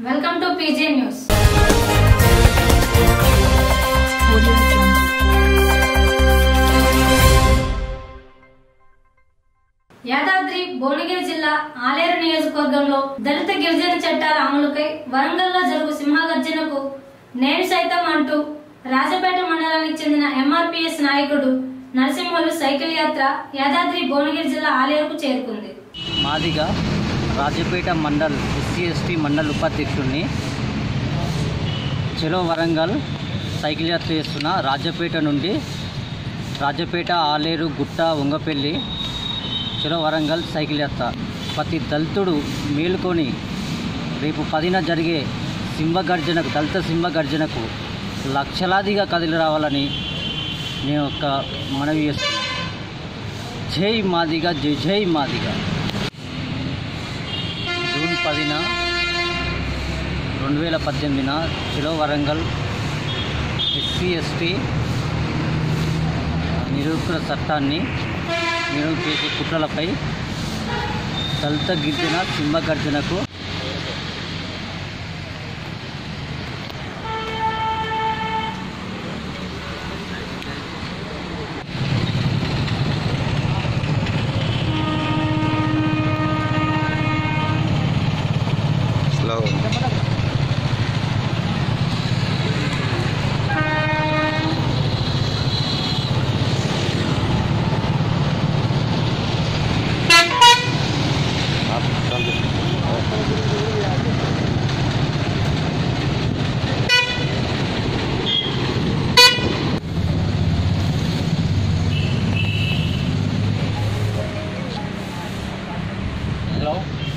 Welcome to PJ news Yadadri Bhuvanagiri జిల్లా ఆలేరు నియోజకవర్గంలో దళిత గిరిజన చట్టాల అమలుకై వరంగల్లో జరుగు సింహగర్జనకు నేను సైతం అంటూ రాజపేట మండలానికి చెందిన ఎంఆర్పిఎస్ నాయకుడు నరసింహులు సైకిల్ యాత్ర యాదాద్రి భువనగిరి జిల్లా ఆలేరుకు చేరుకుంది మాదిగా రాజపేట మండల్ ఎస్సీ ఎస్టీ మండల్ ఉపాధ్యక్షుడిని చెలో వరంగల్ సైకిల్ యాత్ర చేస్తున్న రాజపేట నుండి రాజపేట ఆలేరు గుట్ట ఉంగపల్లి చెలో వరంగల్ సైకిల్ యాత్ర ప్రతి దళితుడు మేలుకొని రేపు పదిన జరిగే సింహగర్జనకు దళిత సింహగర్జనకు లక్షలాదిగా కదిలి రావాలని నేను ఒక మనవి చేస్తున్నాను జై మాదిగా జై జై మాదిగా జూన్ పదిన రెండు వేల పద్దెనిమిదిన చిలో వరంగల్ ఎస్సీ ఎస్టీ నిరుకుల చట్టాన్ని నిరుగు చేసే కుట్రలపై దళిత గిరిజన సింహగర్జనకు Slow. హలో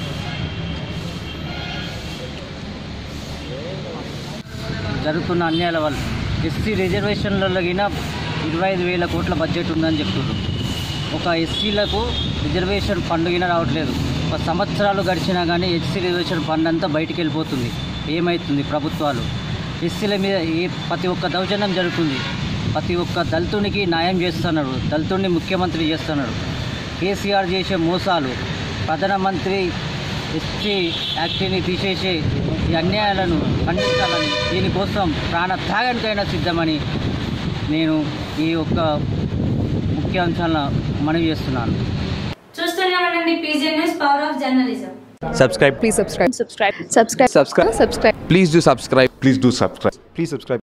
జరుగుతున్న అన్యాయాల వల్ల ఎస్సీ రిజర్వేషన్లలో గిన ఇరవై ఐదు వేల కోట్ల బడ్జెట్ ఉందని చెప్తున్నారు ఒక ఎస్సీలకు రిజర్వేషన్ ఫండ్ గిన రావట్లేదు ఒక సంవత్సరాలు గడిచినా కానీ ఎస్సీ రిజర్వేషన్ ఫండ్ అంతా బయటికి వెళ్ళిపోతుంది ఏమవుతుంది ప్రభుత్వాలు ఎస్సీల మీద ఏ ప్రతి ఒక్క దౌర్జన్యం జరుగుతుంది ప్రతి ఒక్క దళితునికి న్యాయం చేస్తున్నారు దళితుడిని ముఖ్యమంత్రి చేస్తున్నారు కేసీఆర్ చేసే మోసాలు ప్రధానమంత్రి ఎస్టీ యాక్ట్ని తీసేసే ఈ అన్యాయాలను ఖండించాలని దీనికోసం ప్రాణ త్యాగానికైనా సిద్ధమని నేను ఈ యొక్క ముఖ్య అంశాలను మనవి చేస్తున్నాను చూస్తూనే ఉండండి PJ news power of journalism subscribe Please subscribe. Subscribe. Subscribe. Subscribe. Subscribe. please do subscribe Please do subscribe. please subscribe